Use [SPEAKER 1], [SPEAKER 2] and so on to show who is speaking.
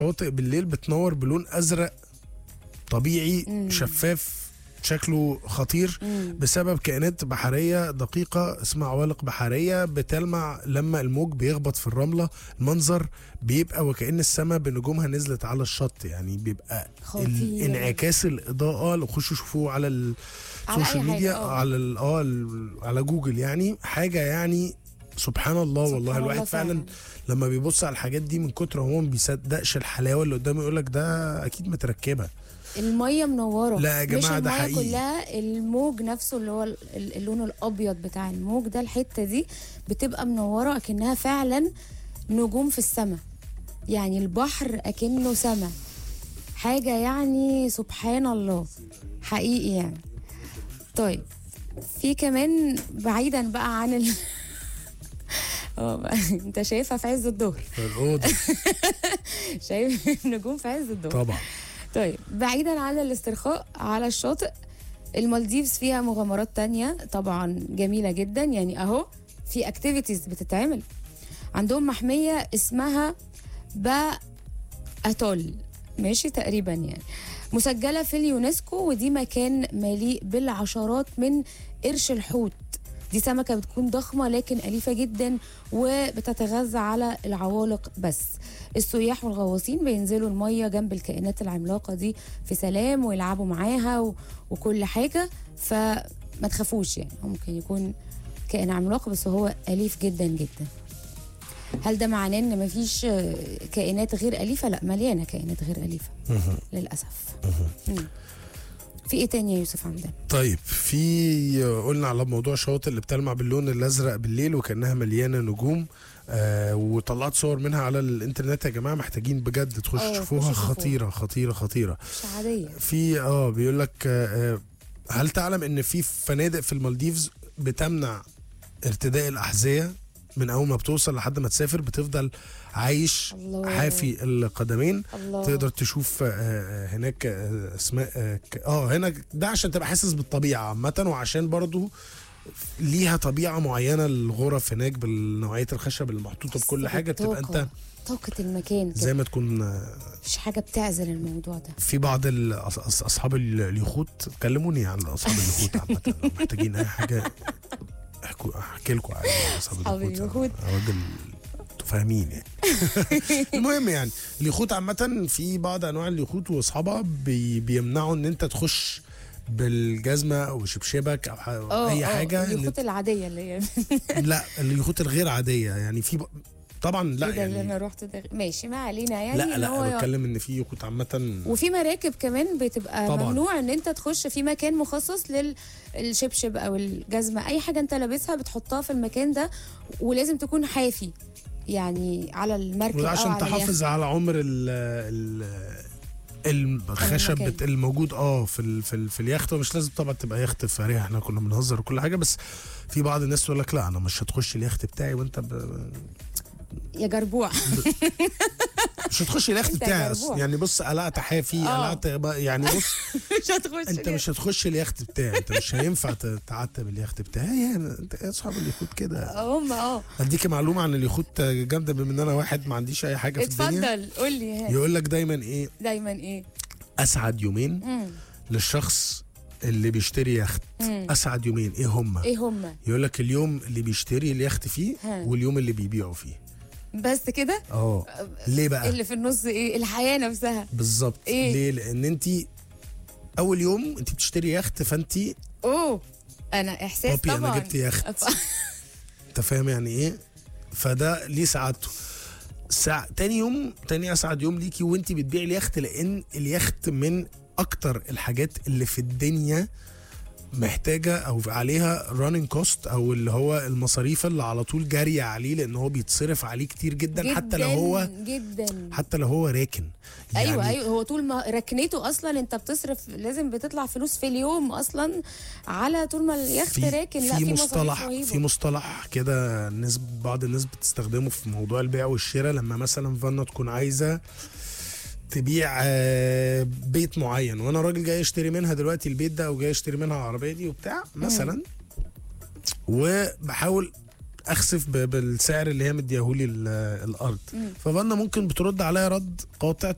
[SPEAKER 1] الشواطئ بالليل بتنور بلون ازرق طبيعي
[SPEAKER 2] مم.
[SPEAKER 1] شفاف شكله خطير
[SPEAKER 2] مم.
[SPEAKER 1] بسبب كائنات بحريه دقيقه اسمها عوالق بحريه بتلمع لما الموج بيخبط في الرمله المنظر بيبقى وكأن السماء بنجومها نزلت على الشط يعني بيبقى
[SPEAKER 2] خطير.
[SPEAKER 1] ال- انعكاس الاضاءه لو خشوا شوفوه على
[SPEAKER 2] على
[SPEAKER 1] السوشيال
[SPEAKER 2] أي
[SPEAKER 1] ميديا
[SPEAKER 2] حاجة، آه.
[SPEAKER 1] على ال- اه ال- على جوجل يعني حاجه يعني سبحان الله
[SPEAKER 2] سبحان
[SPEAKER 1] والله الواحد
[SPEAKER 2] الله
[SPEAKER 1] فعلا
[SPEAKER 2] فعلا.
[SPEAKER 1] لما بيبص على الحاجات دي من كتر هو ما بيصدقش الحلاوه اللي قدامه يقول لك ده اكيد متركبه
[SPEAKER 2] الميه منوره
[SPEAKER 1] لا يا جماعة
[SPEAKER 2] مش
[SPEAKER 1] ده
[SPEAKER 2] المية
[SPEAKER 1] حقيقي.
[SPEAKER 2] كلها الموج نفسه اللي هو ال- ال- اللون الابيض بتاع الموج ده الحته دي بتبقى منوره اكنها فعلا نجوم في السماء يعني البحر اكنه سماء حاجه يعني سبحان الله حقيقي يعني طيب في كمان بعيدا بقى عن ال... اه بقى، انت شايفها في عز الظهر
[SPEAKER 1] في الاوضه
[SPEAKER 2] شايف النجوم في عز الظهر
[SPEAKER 1] طبعا
[SPEAKER 2] طيب بعيدا عن الاسترخاء على الشاطئ المالديفز فيها مغامرات تانية طبعا جميلة جدا يعني اهو في اكتيفيتيز بتتعمل عندهم محمية اسمها با اتول ماشي تقريبا يعني مسجلة في اليونسكو ودي مكان مليء بالعشرات من قرش الحوت دي سمكة بتكون ضخمة لكن أليفة جدا وبتتغذى على العوالق بس السياح والغواصين بينزلوا المية جنب الكائنات العملاقة دي في سلام ويلعبوا معاها و... وكل حاجة فما تخافوش يعني هو ممكن يكون كائن عملاق بس هو أليف جدا جدا هل ده معناه ان مفيش آه، كائنات غير أليفة؟ لا مليانة كائنات غير أليفة للأسف مم. في ايه تاني يا يوسف عندنا؟
[SPEAKER 1] طيب في قلنا على موضوع الشواطئ اللي بتلمع باللون الازرق بالليل وكانها مليانه نجوم آه وطلعت صور منها على الانترنت يا جماعه محتاجين بجد تخشوا
[SPEAKER 2] آه،
[SPEAKER 1] تشوفوها
[SPEAKER 2] خشوا شوفوها.
[SPEAKER 1] خطيره خطيره خطيره
[SPEAKER 2] مش عادية
[SPEAKER 1] في اه بيقول لك آه آه، هل تعلم ان في فنادق في المالديفز بتمنع ارتداء الاحذيه من اول ما بتوصل لحد ما تسافر بتفضل عايش
[SPEAKER 2] الله.
[SPEAKER 1] حافي القدمين
[SPEAKER 2] الله
[SPEAKER 1] تقدر تشوف آه، آه، هناك آه، اسماء اه ك- اه هنا ده عشان تبقى حاسس بالطبيعه عامه وعشان برضو ليها طبيعه معينه الغرف هناك بالنوعيه الخشب اللي محطوطه بكل
[SPEAKER 2] حس
[SPEAKER 1] حاجه بتبقى
[SPEAKER 2] بالطاقة.
[SPEAKER 1] انت
[SPEAKER 2] طاقة المكان
[SPEAKER 1] زي
[SPEAKER 2] كده
[SPEAKER 1] ما تكون آه،
[SPEAKER 2] مفيش حاجة بتعزل الموضوع ده
[SPEAKER 1] في بعض ال- أص- أص- اصحاب ال- اليخوت كلموني عن اصحاب اليخوت عامه لو محتاجين اي حاجه احكوا احكي لكم عن
[SPEAKER 2] أصحاب
[SPEAKER 1] اصحاب
[SPEAKER 2] اليخوت.
[SPEAKER 1] اليخوت راجل انتوا فاهمين يعني المهم يعني اليخوت عامه في بعض انواع اليخوت واصحابها بي بيمنعوا ان انت تخش بالجزمه او شبشبك او ح- أو
[SPEAKER 2] اه
[SPEAKER 1] اي
[SPEAKER 2] اه
[SPEAKER 1] حاجه إن
[SPEAKER 2] اليخوت العادية اللي هي
[SPEAKER 1] لا اليخوت الغير عاديه يعني في ب... طبعا لا
[SPEAKER 2] لا اللي
[SPEAKER 1] يعني
[SPEAKER 2] انا رحت ده ماشي ما علينا يعني
[SPEAKER 1] لا
[SPEAKER 2] إن هو
[SPEAKER 1] لا
[SPEAKER 2] يقعد-
[SPEAKER 1] بتكلم ان في يخوت عامه
[SPEAKER 2] وفي مراكب كمان بتبقى
[SPEAKER 1] طبعاً.
[SPEAKER 2] ممنوع ان انت تخش في مكان مخصص للشبشب او الجزمه اي حاجه انت لابسها بتحطها في المكان ده ولازم تكون حافي يعني على المركب
[SPEAKER 1] وده
[SPEAKER 2] او
[SPEAKER 1] عشان
[SPEAKER 2] على
[SPEAKER 1] تحافظ على عمر ال ال الخشب
[SPEAKER 2] المكان.
[SPEAKER 1] بت- الموجود اه في ال في, ال في اليخت ومش لازم طبعا تبقى يخت فارهه احنا كنا بنهزر وكل حاجه بس في بعض الناس تقول لك لا انا مش هتخش اليخت بتاعي وانت ب...
[SPEAKER 2] يخت. يا جربوع
[SPEAKER 1] مش هتخش اليخت
[SPEAKER 2] أنت
[SPEAKER 1] بتاعي
[SPEAKER 2] جربوع.
[SPEAKER 1] أصلاً. يعني بص قلعت حافي
[SPEAKER 2] آه.
[SPEAKER 1] قلعت ب- يعني بص
[SPEAKER 2] مش هتخش
[SPEAKER 1] انت مش هتخش اليخت بتاعي انت مش هينفع ت- تعتب اليخت بتاعي يعني انت يا اصحاب اليخوت كده
[SPEAKER 2] هم اه
[SPEAKER 1] اديك معلومه عن اليخوت جامده بما ان انا واحد ما عنديش اي حاجه في الدنيا
[SPEAKER 2] اتفضل قول لي ها.
[SPEAKER 1] يقول لك دايما ايه
[SPEAKER 2] دايما ايه
[SPEAKER 1] اسعد يومين
[SPEAKER 2] مم.
[SPEAKER 1] للشخص اللي بيشتري يخت
[SPEAKER 2] مم.
[SPEAKER 1] اسعد يومين ايه هم
[SPEAKER 2] ايه هم
[SPEAKER 1] يقول لك اليوم اللي بيشتري اليخت فيه
[SPEAKER 2] ها.
[SPEAKER 1] واليوم اللي بيبيعه فيه
[SPEAKER 2] بس كده
[SPEAKER 1] اه ليه بقى
[SPEAKER 2] اللي في النص ايه الحياه نفسها
[SPEAKER 1] بالظبط
[SPEAKER 2] إيه؟
[SPEAKER 1] ليه لان انت اول يوم انت بتشتري يخت فانت
[SPEAKER 2] اوه انا احساس
[SPEAKER 1] بابي
[SPEAKER 2] طبعا
[SPEAKER 1] انا جبت يخت انت فاهم يعني ايه فده ليه سعادته سع... تاني يوم تاني اسعد يوم ليكي وانت بتبيعي اليخت لان اليخت من اكتر الحاجات اللي في الدنيا محتاجه او عليها راننج كوست او اللي هو المصاريف اللي على طول جاريه عليه لان هو بيتصرف عليه كتير جدا, حتى لو هو
[SPEAKER 2] جدا
[SPEAKER 1] حتى لو هو راكن
[SPEAKER 2] ايوه ايوه هو طول ما ركنته اصلا انت بتصرف لازم بتطلع فلوس في اليوم اصلا على طول ما اليخت
[SPEAKER 1] في
[SPEAKER 2] راكن لا
[SPEAKER 1] في
[SPEAKER 2] في مصاريف
[SPEAKER 1] مصطلح
[SPEAKER 2] رهيبة.
[SPEAKER 1] في مصطلح كده الناس بعض الناس بتستخدمه في موضوع البيع والشراء لما مثلا فانا تكون عايزه تبيع آه، بيت معين وانا راجل جاي اشتري منها دلوقتي البيت ده او جاي اشتري منها العربيه دي وبتاع مثلا وبحاول اخسف ب- بالسعر اللي هي مديهولي ال- الارض ففانا ممكن بترد عليا رد قاطع